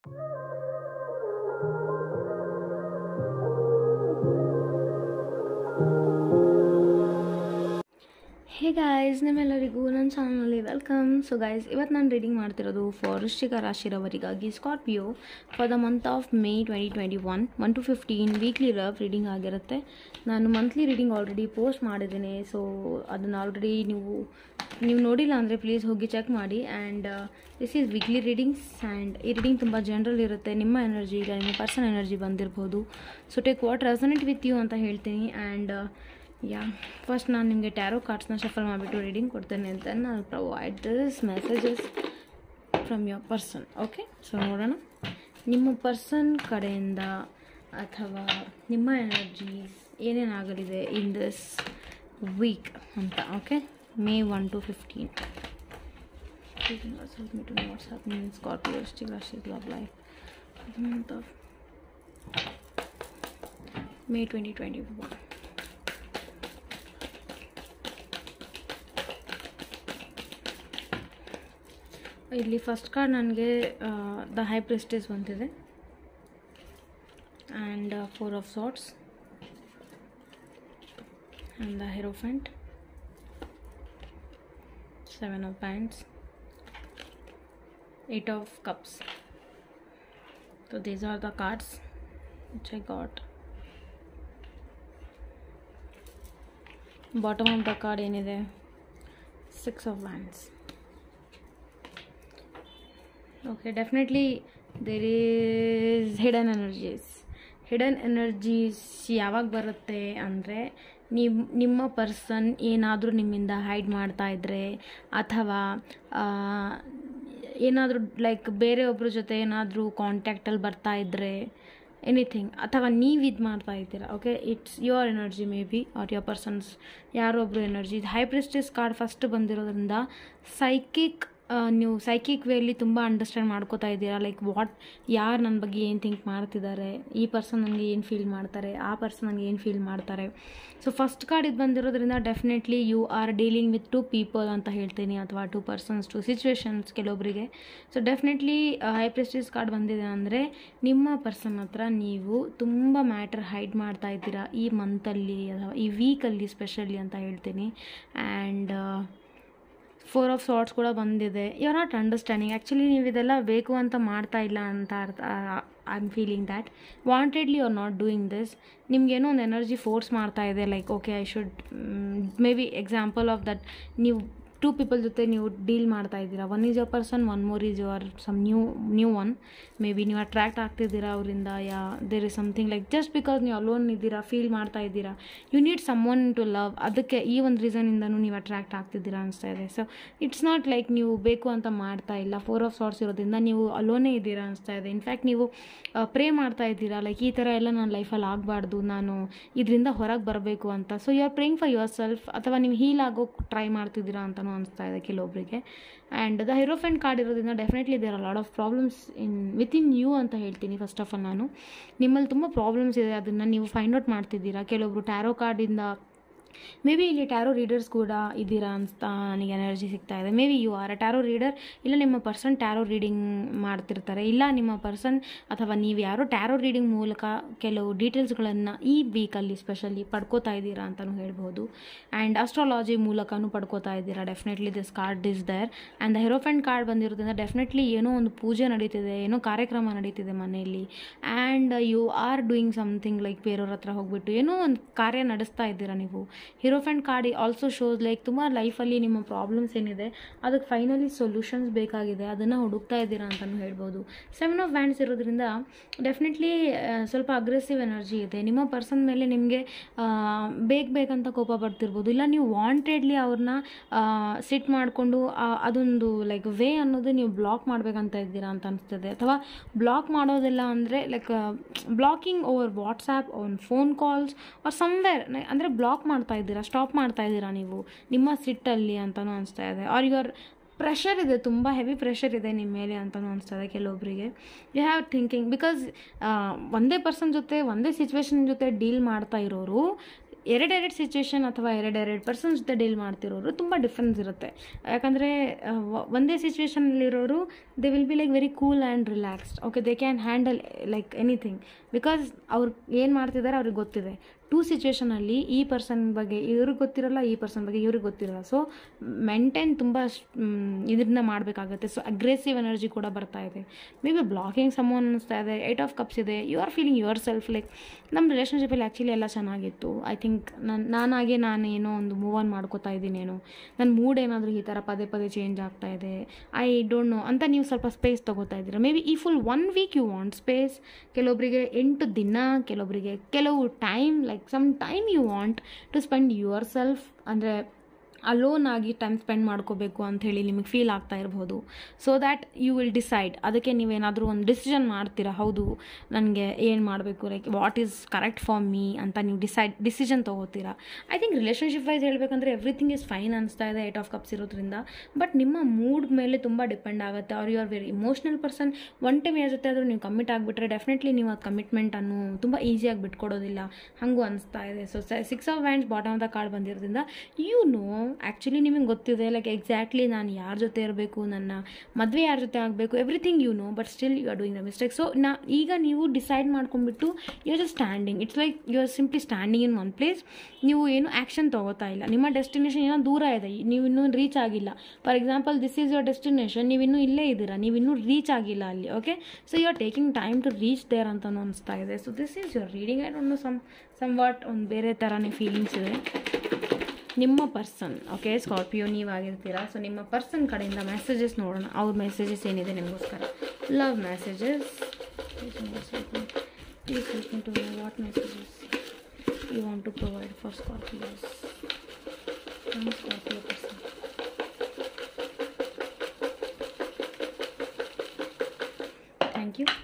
Hey guys ನಿಮ್ಮೆಲ್ಲರಿಗೂ ನನ್ನ ಚಾನಲ್ನಲ್ಲಿ ವೆಲ್ಕಮ್ ಸೊ ಗೈಸ್ ಇವತ್ತು ನಾನು ರೀಡಿಂಗ್ ಮಾಡ್ತಿರೋದು ಫಾರ್ ವೃಶ್ಚಿಕ ರಾಶಿರವರಿಗಾಗಿ Scorpio for the month of May twenty twenty one one to fifteen weekly rough reading ಆಗಿರುತ್ತೆ ನಾನು ಮಂತ್ಲಿ ರೀಡಿಂಗ್ ಆಲ್ರೆಡಿ ಪೋಸ್ಟ್ ಮಾಡಿದ್ದೀನಿ ಸೊ ಅದನ್ನು ಆಲ್ರೆಡಿ ನೀವು ನೀವು ನೋಡಿಲ್ಲ ಅಂದರೆ ಪ್ಲೀಸ್ ಹೋಗಿ ಚೆಕ್ ಮಾಡಿ and this is weekly readings and ಈ ರೀಡಿಂಗ್ ತುಂಬ ಜನರಲ್ ಇರುತ್ತೆ ನಿಮ್ಮ ಎನರ್ಜಿ ಇಲ್ಲ ನಿಮ್ಮ ಪರ್ಸನ್ ಎನರ್ಜಿ ಬಂದಿರ್ಬೋದು so take what resonant with you ಅಂತ ಹೇಳ್ತೀನಿ ಆ್ಯಂಡ್ ಯಾ ಫಸ್ಟ್ ನಾನು ನಿಮಗೆ ಟ್ಯಾರೋ ಕಾರ್ಡ್ಸ್ನ ಶಫಲ್ ಮಾಡಿಬಿಟ್ಟು ರೀಡಿಂಗ್ ಕೊಡ್ತೇನೆ ಅಂತ ನಾನು provide this messages from your person okay so ನೋಡೋಣ ನಿಮ್ಮ ಪರ್ಸನ್ ಕಡೆಯಿಂದ ಅಥವಾ ನಿಮ್ಮ ಎನರ್ಜೀಸ್ ಏನೇನಾಗಲಿದೆ ಇನ್ ದಿಸ್ ವೀಕ್ ಅಂತ okay May one to fifteen help me to know what's happening in Scorpio, Still Rashi's love life for the month of May 2021. ಇಲ್ಲಿ first card ನನಗೆ the high priestess ಬಂದಿದೆ and four of swords and the hierophant seven of wands eight of cups so these are the cards which i got bottom of the card ಏನಿದೆ six of wands okay definitely there is hidden energies hidden energies ಯಾವಾಗ ಬರುತ್ತೆ ಅಂದರೆ ನಿಮ್ಮ ನಿಮ್ಮ person ಏನಾದರೂ ನಿಮ್ಮಿಂದ hide ಮಾಡ್ತಾ ಇದ್ದರೆ ಅಥವಾ ಏನಾದರೂ ಲೈಕ್ ಬೇರೆಯೊಬ್ಬರ ಜೊತೆ ಏನಾದರೂ ಕಾಂಟ್ಯಾಕ್ಟಲ್ಲಿ ಬರ್ತಾ ಇದ್ದರೆ ಎನಿಥಿಂಗ್ ಅಥವಾ ನೀವು ಇದು ಮಾಡ್ತಾ ಇದ್ದೀರಾ okay it's your energy may be or your persons ಯಾರೊಬ್ಬರು ಎನರ್ಜಿ ಇದು ಹೈ ಪ್ರೆಸ್ಟೇಜ್ ಕಾರ್ಡ್ ಫಸ್ಟ್ ಬಂದಿರೋದ್ರಿಂದ ಸೈಕಿಕ್ ನೀವು ಸೈಕಿಕ್ ವೇಲಿ ತುಂಬ ಅಂಡರ್ಸ್ಟ್ಯಾಂಡ್ ಮಾಡ್ಕೋತಾ ಇದ್ದೀರಾ ಲೈಕ್ ವಾಟ್ ಯಾರು ನನ್ನ ಬಗ್ಗೆ ಏನು ಥಿಂಕ್ ಮಾಡ್ತಿದ್ದಾರೆ ಈ ಪರ್ಸನ್ ನನಗೆ ಏನು ಫೀಲ್ ಮಾಡ್ತಾರೆ ಆ ಪರ್ಸನ್ ನನಗೆ ಏನು ಫೀಲ್ ಮಾಡ್ತಾರೆ ಸೊ ಫಸ್ಟ್ ಕಾರ್ಡ್ ಇದು ಬಂದಿರೋದ್ರಿಂದ definitely you are dealing with two people ಅಂತ ಹೇಳ್ತೀನಿ ಅಥವಾ ಟು ಪರ್ಸನ್ಸ್ ಟು ಸಿಚುವೇಶನ್ಸ್ ಕೆಲವೊಬ್ಬರಿಗೆ so definitely high priestess card ಬಂದಿದೆ ಅಂದರೆ ನಿಮ್ಮ ಪರ್ಸನ್ ಹತ್ರ ನೀವು ತುಂಬ ಮ್ಯಾಟರ್ ಹೈಡ್ ಮಾಡ್ತಾ ಇದ್ದೀರಾ ಈ ಮಂತಲ್ಲಿ ಅಥವಾ ಈ ವೀಕಲ್ಲಿ ಸ್ಪೆಷಲಿ ಅಂತ ಹೇಳ್ತೀನಿ ಆ್ಯಂಡ್ ಫೋರ್ ಆಫ್ ಸಾಟ್ಸ್ ಕೂಡ ಬಂದಿದೆ you are not understanding actually ನೀವು ಇದೆಲ್ಲ ಬೇಕು ಅಂತ ಮಾಡ್ತಾ ಇಲ್ಲ ಅಂತ ಅರ್ಥ I am feeling that wantedly are not doing this ನಿಮ್ಗೇನೋ ಒಂದು ಎನರ್ಜಿ ಫೋರ್ಸ್ ಮಾಡ್ತಾ ಇದೆ like okay I should may be example of that ನೀವು ಟೂ ಪೀಪಲ್ ಜೊತೆ ನೀವು ಡೀಲ್ ಮಾಡ್ತಾ ಇದ್ದೀರಾ one is your person one more is your some new new one may be ನೀವು ಅಟ್ರ್ಯಾಕ್ಟ್ ಆಗ್ತಿದ್ದೀರಾ ಅವರಿಂದ yeah there is something like just because ನೀವು alone ಇದ್ದೀರಾ ಫೀಲ್ ಮಾಡ್ತಾ ಇದ್ದೀರಾ you need someone to love ಅದಕ್ಕೆ ಈ ಒಂದು ರೀಸನಿಂದನೂ ನೀವು ಅಟ್ರ್ಯಾಕ್ಟ್ ಆಗ್ತಿದ್ದೀರಾ ಅನಿಸ್ತಾ ಇದೆ ಸೊ ಇಟ್ಸ್ ನಾಟ್ ಲೈಕ್ ನೀವು ಬೇಕು ಅಂತ ಮಾಡ್ತಾ ಇಲ್ಲ ಫೋರ್ ಆಫ್ ಸಾರ್ಟ್ಸ್ ಇರೋದ್ರಿಂದ ನೀವು ಅಲೋನೇ ಇದ್ದೀರಾ ಅನಿಸ್ತಾ ಇದೆ ಇನ್ಫ್ಯಾಕ್ಟ್ ನೀವು ಪ್ರೇ ಮಾಡ್ತಾ ಇದ್ದೀರಾ ಲೈಕ್ ಈ ಥರ ಎಲ್ಲ ನನ್ನ ಲೈಫಲ್ಲಿ ಆಗಬಾರ್ದು ನಾನು ಇದರಿಂದ ಹೊರಗೆ ಬರಬೇಕು ಅಂತ so you are praying for yourself ಅಥವಾ ನೀವು ಹೀಲ್ ಆಗೋಕ್ಕೆ ಟ್ರೈ ಮಾಡ್ತಿದ್ದೀರಾ ಅಂತಲೂ ಅನಿಸ್ತಾ ಇದೆ ಕೆಲವೊಬ್ಬರಿಗೆ ಆ್ಯಂಡ್ ದ ಹೀರೋಫೆಂಟ್ ಕಾರ್ಡ್ ಇರೋದ್ರಿಂದ definitely there are lot of problems in with in you ಅಂತ ಹೇಳ್ತೀನಿ ಫಸ್ಟ್ ಆಫ್ ಆಲ್ ನಾನು ನಿಮ್ಮಲ್ಲಿ ತುಂಬ ಪ್ರಾಬ್ಲಮ್ಸ್ ಇದೆ ಅದನ್ನು ನೀವು ಫೈಂಡ್ ಔಟ್ ಮಾಡ್ತಿದ್ದೀರಾ ಕೆಲವೊಬ್ಬರು ಟ್ಯಾರೋ ಕಾರ್ಡಿಂದ ಮೇ ಬಿ ಇಲ್ಲಿ ಟ್ಯಾರೋ ರೀಡರ್ಸ್ ಕೂಡ ಇದ್ದೀರಾ ಅಂತ ನನಗೆ ಎನರ್ಜಿ ಸಿಗ್ತಾ ಇದೆ may be you are a tarot reader ಇಲ್ಲ ನಿಮ್ಮ ಪರ್ಸನ್ ಟ್ಯಾರೋ ರೀಡಿಂಗ್ ಮಾಡ್ತಿರ್ತಾರೆ ಇಲ್ಲ ನಿಮ್ಮ ಪರ್ಸನ್ ಅಥವಾ ನೀವು ಯಾರೋ ಟ್ಯಾರೋ ರೀಡಿಂಗ್ ಮೂಲಕ ಕೆಲವು ಡೀಟೇಲ್ಸ್ಗಳನ್ನು ಈ ವೀಕಲ್ಲಿ ಸ್ಪೆಷಲಿ ಪಡ್ಕೋತಾ ಇದ್ದೀರಾ ಅಂತಲೂ ಹೇಳ್ಬೋದು ಆ್ಯಂಡ್ ಅಸ್ಟ್ರಾಲಜಿ ಮೂಲಕನೂ ಪಡ್ಕೋತಾ ಇದ್ದೀರಾ definitely this card is there and the hierophant card ಬಂದಿರೋದ್ರಿಂದ ಡೆಫಿನೆಟ್ಲಿ ಏನೋ ಒಂದು ಪೂಜೆ ನಡೀತಿದೆ ಏನೋ ಕಾರ್ಯಕ್ರಮ ನಡೀತಿದೆ ಮನೆಯಲ್ಲಿ and you are doing something like ಬೇರೆಯವ್ರ ಹತ್ರ ಹೋಗ್ಬಿಟ್ಟು ಏನೋ ಒಂದು ಕಾರ್ಯ ನಡೆಸ್ತಾ ಇದ್ದೀರಾ ನೀವು hierophant card also shows like ತುಂಬ ಲೈಫಲ್ಲಿ ನಿಮ್ಮ ಪ್ರಾಬ್ಲಮ್ಸ್ ಏನಿದೆ ಅದಕ್ಕೆ ಫೈನಲಿ ಸೊಲ್ಯೂಷನ್ಸ್ ಬೇಕಾಗಿದೆ ಅದನ್ನು ಹುಡುಕ್ತಾ ಇದ್ದೀರಾ ಅಂತಲೂ ಹೇಳ್ಬೋದು ಸೆವೆನ್ ಆಫ್ ವ್ಯಾಂಡ್ಸ್ ಇರೋದ್ರಿಂದ ಡೆಫಿನೆಟ್ಲಿ ಸ್ವಲ್ಪ ಅಗ್ರೆಸಿವ್ ಎನರ್ಜಿ ಇದೆ ನಿಮ್ಮ ಪರ್ಸನ್ ಮೇಲೆ ನಿಮಗೆ ಬೇಗ ಬೇಕಂತ ಕೋಪ ಪಡ್ತಿರ್ಬೋದು ಇಲ್ಲ ನೀವು ವಾಂಟೆಡ್ಲಿ ಅವ್ರನ್ನ ಸಿಟ್ ಮಾಡಿಕೊಂಡು ಅದೊಂದು ಲೈಕ್ ವೇ ಅನ್ನೋದು ನೀವು ಬ್ಲಾಕ್ ಮಾಡಬೇಕಂತ ಇದ್ದೀರಾ ಅಂತ ಅನಿಸ್ತದೆ ಅಥವಾ ಬ್ಲಾಕ್ ಮಾಡೋದಿಲ್ಲ ಅಂದರೆ like blocking over WhatsApp on phone calls or somewhere ಅಂದರೆ ಬ್ಲಾಕ್ ಮಾಡ್ತಾ ಇದ್ದೀರಾ ಸ್ಟಾಪ್ ಮಾಡ್ತಾ ಇದ್ದೀರಾ ನೀವು ನಿಮ್ಮ ಸಿಟ್ಟಲ್ಲಿ ಅಂತಲೂ ಅನಿಸ್ತಾ ಇದೆ ಆರ್ ಯುವರ್ ಪ್ರೆಷರ್ ಇದೆ ತುಂಬ ಹೆವಿ ಪ್ರೆಷರ್ ಇದೆ ನಿಮ್ಮ ಮೇಲೆ ಅಂತಲೂ ಅನಿಸ್ತದೆ ಕೆಲವೊಬ್ಬರಿಗೆ ಯು ಹ್ಯಾವ್ ಥಿಂಕಿಂಗ್ ಬಿಕಾಸ್ ಒಂದೇ ಪರ್ಸನ್ ಜೊತೆ ಒಂದೇ ಸಿಚುವೇಶನ್ ಜೊತೆ ಡೀಲ್ ಮಾಡ್ತಾ ಇರೋರು ಎರಡೆರಡು ಸಿಚುವೇಶನ್ ಅಥವಾ ಎರಡೆರಡು ಪರ್ಸನ್ ಜೊತೆ ಡೀಲ್ ಮಾಡ್ತಿರೋರು ತುಂಬ ಡಿಫ್ರೆನ್ಸ್ ಇರುತ್ತೆ ಯಾಕಂದರೆ ಒಂದೇ ಸಿಚುವೇಶನಲ್ಲಿರೋರು they will be like very cool and relaxed okay they can handle like anything because ಅವ್ರು ಏನು ಮಾಡ್ತಿದ್ದಾರೆ ಅವ್ರಿಗೆ ಗೊತ್ತಿದೆ ಟೂ ಸಿಚುವೇಷನಲ್ಲಿ ಈ ಪರ್ಸನ್ ಬಗ್ಗೆ ಇವ್ರಿಗೆ ಗೊತ್ತಿರಲ್ಲ ಈ ಪರ್ಸನ್ ಬಗ್ಗೆ ಇವ್ರಿಗೆ ಗೊತ್ತಿರಲ್ಲ ಸೊ ಮೆಂಟೈನ್ ತುಂಬ ಇದನ್ನ ಮಾಡಬೇಕಾಗತ್ತೆ ಸೊ ಅಗ್ರೆಸಿವ್ ಎನರ್ಜಿ ಕೂಡ ಬರ್ತಾ ಇದೆ ಮೇ ಬಿ ಬ್ಲಾಕಿಂಗ್ ಸಮೋನ್ ಅನ್ನಿಸ್ತಾ ಇದೆ ಏಟ್ ಆಫ್ ಕಪ್ಸ್ ಇದೆ you are feeling yourself like ನಮ್ಮ ರಿಲೇಷನ್ಶಿಪ್ಪಲ್ಲಿ ಆ್ಯಕ್ಚುಲಿ ಎಲ್ಲ ಚೆನ್ನಾಗಿತ್ತು ಐ ಥಿಂಕ್ ನಾನು ನಾನಾಗೆ ನಾನು ಏನೋ ಒಂದು ಮೂವ್ ಆನ್ ಮಾಡ್ಕೋತಾ ಇದ್ದೀನೇನೋ ನನ್ನ ಮೂಡ್ ಏನಾದರೂ ಈ ಥರ ಪದೇ ಪದೇ ಚೇಂಜ್ ಆಗ್ತಾ ಇದೆ ಐ ಡೋಂಟ್ ನೋ ಅಂತ ನೀವು ಸ್ವಲ್ಪ ಸ್ಪೇಸ್ ತೊಗೋತಾ ಇದ್ದೀರಾ ಮೇ ಬಿ ಈ full one week you want space ಕೆಲವೊಬ್ಬರಿಗೆ ಎಂಟು ದಿನ ಕೆಲವೊಬ್ಬರಿಗೆ ಕೆಲವು time like some time you want to spend yourself ಅಂದರೆ ಅಲೋನ್ ಆಗಿ ಟೈಮ್ ಸ್ಪೆಂಡ್ ಮಾಡ್ಕೋಬೇಕು ಅಂಥೇಳಿ ನಿಮಗೆ ಫೀಲ್ ಆಗ್ತಾ ಇರ್ಬೋದು so that you will decide ಅದಕ್ಕೆ ನೀವೇನಾದರೂ ಒಂದು ಡಿಸಿಷನ್ ಮಾಡ್ತೀರಾ ಹೌದು ನನಗೆ ಏನು ಮಾಡಬೇಕು like what is correct for me ಅಂತ ನೀವು ಡಿಸೈಡ್ ಡಿಸಿಷನ್ ತೊಗೋತೀರಾ ಐ ಥಿಂಕ್ ರಿಲೇಷನ್ಶಿಪ್ ವೈಸ್ ಹೇಳಬೇಕಂದ್ರೆ ಎವ್ರಿಥಿಂಗ್ ಇಸ್ ಫೈನ್ ಅನಿಸ್ತಾ ಇದೆ ಏಟ್ ಆಫ್ ಕಪ್ಸ್ ಇರೋದ್ರಿಂದ ಬಟ್ ನಿಮ್ಮ ಮೂಡ್ ಮೇಲೆ ತುಂಬ ಡಿಪೆಂಡ್ ಆಗುತ್ತೆ ಅವ್ರು you are very emotional person one time ಯಾರ ಜೊತೆ ಆದರೂ ನೀವು ಕಮಿಟ್ ಆಗಿಬಿಟ್ರೆ ಡೆಫಿನೆಟ್ಲಿ ನೀವು ಆ ಕಮಿಟ್ಮೆಂಟನ್ನು ತುಂಬ ಈಸಿಯಾಗಿ ಬಿಟ್ಕೊಡೋದಿಲ್ಲ ಹಾಗೂ ಅನಿಸ್ತಾ ಇದೆ so six of wands bottom of the card ಬಂದಿರೋದ್ರಿಂದ ಯು ನೋ ಆ್ಯಕ್ಚುಲಿ ನಿಮಗೆ ಗೊತ್ತಿದೆ ಲೈಕ್ ಎಕ್ಸಾಕ್ಟ್ಲಿ ನಾನು ಯಾರ ಜೊತೆ ಇರಬೇಕು ನನ್ನ ಮದುವೆ ಯಾರ ಜೊತೆ ಆಗಬೇಕು everything you know but still you are doing the mistake so ನಾ ಈಗ ನೀವು ಡಿಸೈಡ್ ಮಾಡ್ಕೊಂಡ್ಬಿಟ್ಟು you are just standing it's like you are simply standing in one place ನೀವು ಏನು ಆ್ಯಕ್ಷನ್ ತೊಗೋತಾ ಇಲ್ಲ ನಿಮ್ಮ ಡೆಸ್ಟಿನೇಷನ್ ಏನೋ ದೂರ ಇದೆ ನೀವು ಇನ್ನೂ ರೀಚ್ ಆಗಿಲ್ಲ for example this is your destination ನೀವು ಇನ್ನೂ ಇಲ್ಲೇ ಇದ್ದೀರಾ ನೀವು ಇನ್ನೂ ರೀಚ್ ಆಗಿಲ್ಲ ಅಲ್ಲಿ okay so you are taking time to reach there ಅಂತಲೂ ಅನಿಸ್ತಾ ಇದೆ so this is your reading I don't know some somewhat ಒಂದು ಬೇರೆ ಥರನೇ ಫೀಲಿಂಗ್ಸ್ ಇದೆ ನಿಮ್ಮ ಪರ್ಸನ್ ಓಕೆ ಸ್ಕಾರ್ಪಿಯೋ ನೀವಾಗಿರ್ತೀರಾ ಸೊ ನಿಮ್ಮ ಪರ್ಸನ್ ಕಡೆಯಿಂದ ಮೆಸೇಜಸ್ ನೋಡೋಣ ಅವ್ರ ಮೆಸೇಜಸ್ ಏನಿದೆ ನಿಮಗೋಸ್ಕರ love messages please to what messages you want to provide for Scorpios Scorpio person thank you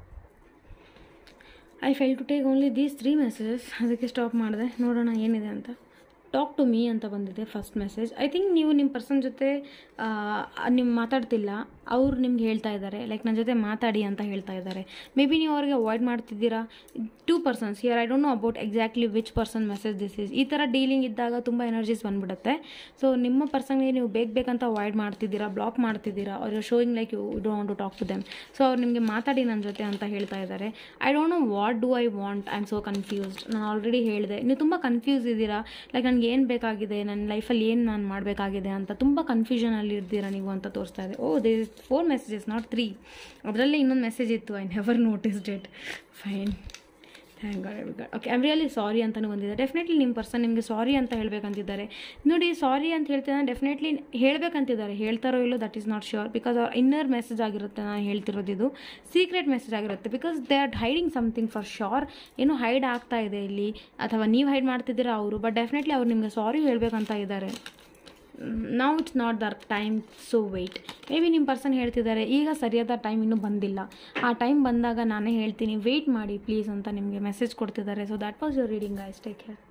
I felt to take only these three messages ಅದಕ್ಕೆ stop ಮಾಡಿದೆ ನೋಡೋಣ ಏನಿದೆ ಅಂತ ಟಾಕ್ ಟು ಮೀ ಅಂತ ಬಂದಿದೆ ಫಸ್ಟ್ ಮೆಸೇಜ್ ಐ ಥಿಂಕ್ ನೀವು ನಿಮ್ಮ person ಜೊತೆ ನೀವು ಮಾತಾಡ್ತಿಲ್ಲ ಅವ್ರು ನಿಮ್ಗೆ ಹೇಳ್ತಾ ಇದ್ದಾರೆ ಲೈಕ್ ನನ್ನ ಜೊತೆ ಮಾತಾಡಿ ಅಂತ ಹೇಳ್ತಾ ಇದ್ದಾರೆ ಮೇ ಬಿ ನೀವು ಅವ್ರಿಗೆ ಅವಾಯ್ಡ್ ಮಾಡ್ತಿದ್ದೀರಾ two persons here I don't know about exactly which person message this is ಈ ಥರ ಡೀಲಿಂಗ್ ಇದ್ದಾಗ ತುಂಬ ಎನರ್ಜೀಸ್ ಬಂದ್ಬಿಡುತ್ತೆ ಸೊ ನಿಮ್ಮ ಪರ್ಸನ್ಗೆ ನೀವು ಬೇಕು ಬೇಕಂತ ಅವಾಯ್ಡ್ ಮಾಡ್ತಿದ್ದೀರಾ ಬ್ಲಾಕ್ ಮಾಡ್ತಿದ್ದೀರಾ ಅವ್ರು showing like you don't want to talk to them so ಅವ್ರು ನಿಮಗೆ ಮಾತಾಡಿ ನನ್ನ ಜೊತೆ ಅಂತ ಹೇಳ್ತಾ ಇದ್ದಾರೆ I don't know what do I want I am so confused ನಾನು ಆಲ್ರೆಡಿ ಹೇಳಿದೆ ನೀವು ತುಂಬ ಕನ್ಫ್ಯೂಸ್ ಇದ್ದೀರಾ ಲೈಕ್ ನನಗೆ ಏನು ಬೇಕಾಗಿದೆ ನನ್ನ ಲೈಫಲ್ಲಿ ಏನು ನಾನು ಮಾಡಬೇಕಾಗಿದೆ ಅಂತ ತುಂಬ ಕನ್ಫ್ಯೂಷನಲ್ಲಿ ಇರ್ತೀರಾ ನೀವು ಅಂತ ತೋರಿಸ್ತಾ ಇದೆ oh they four messages not three ಅದರಲ್ಲೇ ಇನ್ನೊಂದು ಮೆಸೇಜ್ ಇತ್ತು I never noticed it fine thank god god okay I'm really sorry ಅಂತಲೂ ಬಂದಿದೆ ಡೆಫಿನೆಟ್ಲಿ ನಿಮ್ಮ ಪರ್ಸನ್ ನಿಮಗೆ ಸಾರಿ ಅಂತ ಹೇಳಬೇಕಂತಿದ್ದಾರೆ ನೋಡಿ ಸಾರಿ ಅಂತ ಹೇಳ್ತಿದ್ದಾನೆ ಡೆಫಿನೆಟ್ಲಿ ಹೇಳಬೇಕಂತಿದ್ದಾರೆ ಹೇಳ್ತಾರೋ ಇಲ್ಲೋ that is not sure because ಅವ್ರ ಇನ್ನರ್ ಮೆಸೇಜ್ ಆಗಿರುತ್ತೆ ನಾನು ಹೇಳ್ತಿರೋದು ಇದು ಸೀಕ್ರೆಟ್ ಮೆಸೇಜ್ ಆಗಿರುತ್ತೆ because they are hiding something for sure ಏನೋ ಹೈಡ್ ಆಗ್ತಾ ಇದೆ ಇಲ್ಲಿ ಅಥವಾ ನೀವು ಹೈಡ್ ಮಾಡ್ತಿದ್ದೀರಾ ಅವರು ಬಟ್ ಡೆಫಿನೆಟ್ಲಿ ಅವ್ರು ನಿಮಗೆ ಸಾರಿ ಹೇಳಬೇಕಂತ ಇದ್ದಾರೆ ನಾವು it's not the time so wait may be ನಿಮ್ಮ ಪರ್ಸನ್ ಹೇಳ್ತಿದ್ದಾರೆ ಈಗ ಸರಿಯಾದ ಟೈಮ್ ಇನ್ನೂ ಬಂದಿಲ್ಲ ಆ ಟೈಮ್ ಬಂದಾಗ ನಾನೇ ಹೇಳ್ತೀನಿ ವೆಯ್ಟ್ ಮಾಡಿ ಪ್ಲೀಸ್ ಅಂತ ನಿಮಗೆ ಮೆಸೇಜ್ ಕೊಡ್ತಿದ್ದಾರೆ so that was your reading ಐಸ್ ಟೇಕ್ ಕೇರ್